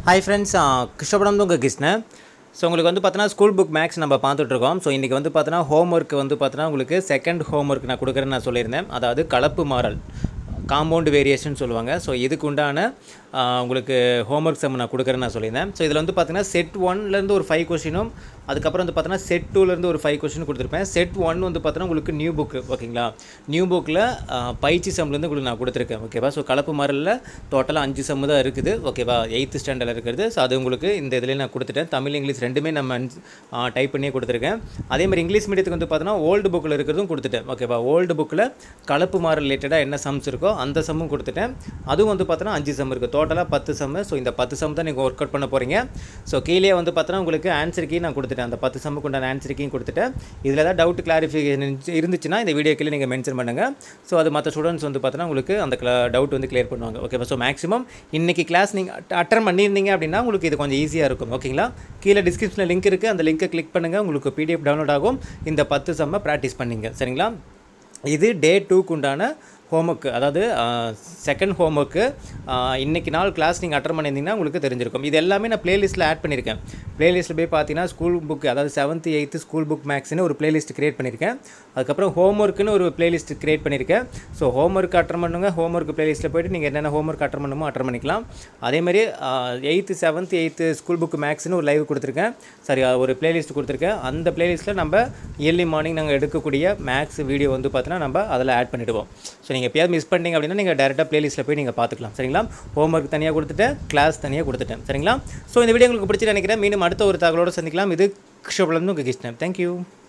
hi friends Krishnapuram உங்கள் Krishnan so உங்களுக்கு வந்து பார்த்தோன்னா ஸ்கூல் புக் மேக்ஸ் நம்ம பார்த்துட்ருக்கோம் ஸோ இன்றைக்கி வந்து பார்த்தோன்னா ஹோம் ஒர்க் வந்து பார்த்தோன்னா உங்களுக்கு செகண்ட் ஹோம் ஒர்க் நான் கொடுக்குறேன்னு நான் சொல்லியிருந்தேன் அதாவது கலப்பு மாறல் காம்பவுண்ட் வேரியேஷன் சொல்லுவாங்க ஸோ இதுக்கு உண்டான ஆ, உங்களுக்கு ஹோம்ஒர்க் சம் நான் கொடுக்குறேன்னு நான் சொல்லியிருந்தேன் ஸோ இதில் வந்து பார்த்தீங்கன்னா செட் ஒன்லேருந்து ஒரு ஃபைவ் கொஷினும் அதுக்கப்புறம் வந்து பார்த்தீங்கன்னா செட் டூலேருந்து ஒரு ஃபைவ் கொஷின் கொடுத்துருப்பேன் செட் ஒன் வந்து பார்த்தீங்கன்னா உங்களுக்கு நியூ புக்கு ஓகேங்களா நியூ புக்கில் பயிற்சி சம்லேருந்து உங்களுக்கு நான் கொடுத்துருக்கேன் ஓகேவா ஸோ கலப்பு மாறலில் டோட்டலாக அஞ்சு சம் தான் இருக்குது ஓகேவா எயித்து ஸ்டாண்டர்டில் இருக்கிறது ஸோ அது உங்களுக்கு இந்த இதில் நான் கொடுத்துட்டேன் தமிழ் இங்கிலீஷ் ரெண்டுமே நம்ம டைப் பண்ணியே கொடுத்துருக்கேன் அதே மாதிரி இங்கிலீஷ் மீடியத்துக்கு வந்து பார்த்தீங்கன்னா ஓல்டு புக்கில் இருக்கிறதும் கொடுத்துட்டேன் ஓகேவா ஓல்டு புக்கில் கலப்பு மாறல் ரிலேட்டடாக என்ன சம்ஸ் இருக்கோ அந்த சம்மும் கொடுத்துட்டேன் அதுவும் வந்து பார்த்தோன்னா அஞ்சு சம் இருக்குது டோட்டலாக பத்து சம்மு ஸோ இந்த பத்து சம் தான் நீங்கள் ஒர்க் அவுட் பண்ண போகிறீங்க ஸோ கீழே வந்து பார்த்தோன்னா உங்களுக்கு ஆன்சர் கீ நான் கொடுத்துட்டேன் அந்த பத்து சம்முக்கு உண்டான ஆன்சர் கீயும் கொடுத்துட்டேன் இதில் ஏதாவது டவுட் கிளாரிஃபிகேஷன் இருந்துச்சுன்னா இந்த வீடியோ கீழே நீங்கள் மென்ஷன் பண்ணுங்கள் ஸோ அது மற்ற ஸ்டூடெண்ட்ஸ் வந்து பார்த்தோன்னா உங்களுக்கு அந்த டவுட் வந்து கிளியர் பண்ணுவாங்க ஓகேவா ஸோ மேக்ஸிமம் இன்றைக்கி கிளாஸ் நீங்கள் அட்டன் பண்ணியிருந்தீங்க அப்படின்னா உங்களுக்கு இது கொஞ்சம் ஈஸியாக இருக்கும் ஓகேங்களா கீழே டிஸ்கிரிப்ஷனில் லிங்க் இருக்குது அந்த லிங்க்கை கிளிக் பண்ணுங்கள் உங்களுக்கு பிடிஎஃப் டவுன்லோட் ஆகும் இந்த பத்து செம்ம ப்ராக்டிஸ் பண்ணிங்க சரிங்களா இது டே டூக்கு உண்டான ஹோம்ஒர்க்கு அதாவது செகண்ட் ஹோம்ஒர்க்கு இன்றைக்கி நாள் கிளாஸ் நீங்கள் அட்டன் பண்ணியிருந்தீங்கன்னா உங்களுக்கு தெரிஞ்சிருக்கும் இது எல்லாமே நான் ப்ளேலிஸ்ட்டில் ஆட் பண்ணியிருக்கேன் ப்ளேலிஸ்ட்டில் போய் பார்த்தீங்கன்னா ஸ்கூல் புக் அதாவது செவன்த்து எயித்து ஸ்கூல் புக் மேக்ஸ்னு ஒரு ப்ளேலிஸ்ட் க்ரியேட் பண்ணியிருக்கேன் அதுக்கப்புறம் ஹோம்ஒர்க்குன்னு ஒரு ப்ளேலிஸ்ட் க்ரியேட் பண்ணியிருக்கேன் ஸோ ஹோம்ஒர்க் அட்டன் பண்ணுங்க ஹோம்ஒர்க் ப்ளேலிஸ்ட்டில் போய்ட்டு நீங்கள் என்னென்ன ஹோம்ஒர்க் அட்டன் பண்ணுமோ அட்டன் பண்ணிக்கலாம் அதேமாதிரி eighth seventh eighth school book மேக்ஸ்னு ஒரு லைவ் கொடுத்துருக்கேன் சரி ஒரு ப்ளேலிஸ்ட் கொடுத்துருக்கேன் அந்த ப்ளேலிஸ்ட்டில் நம்ம இயர்லி மார்னிங் நாங்கள் எடுக்கக்கூடிய மேக்ஸ் வீடியோ வந்து பார்த்தீங்கன்னா நம்ம அதில் ஆட் பண்ணிவிடுவோம் ஸோ நீங்கள் எப்பயாவது மிஸ் பண்ணிட்டீங்க அப்படின்னா நீங்கள் டேரெக்டாக ப்ளேலிஸ்ட்டில் போய் நீங்கள் பார்த்துக்கலாம் சரிங்களா ஹோம்ஒர்க் தனியாக கொடுத்துட்டேன் கிளாஸ் தனியாக கொடுத்துட்டேன் சரிங்களா ஸோ இந்த வீடியோ உங்களுக்கு பிடிச்சி நினைக்கிறேன் மீண்டும் அடுத்த ஒரு தகவலோடு சந்திக்கலாம் இது கிருஷ்ணபுலம் உங்கள் கிருஷ்ணன் தேங்க்யூ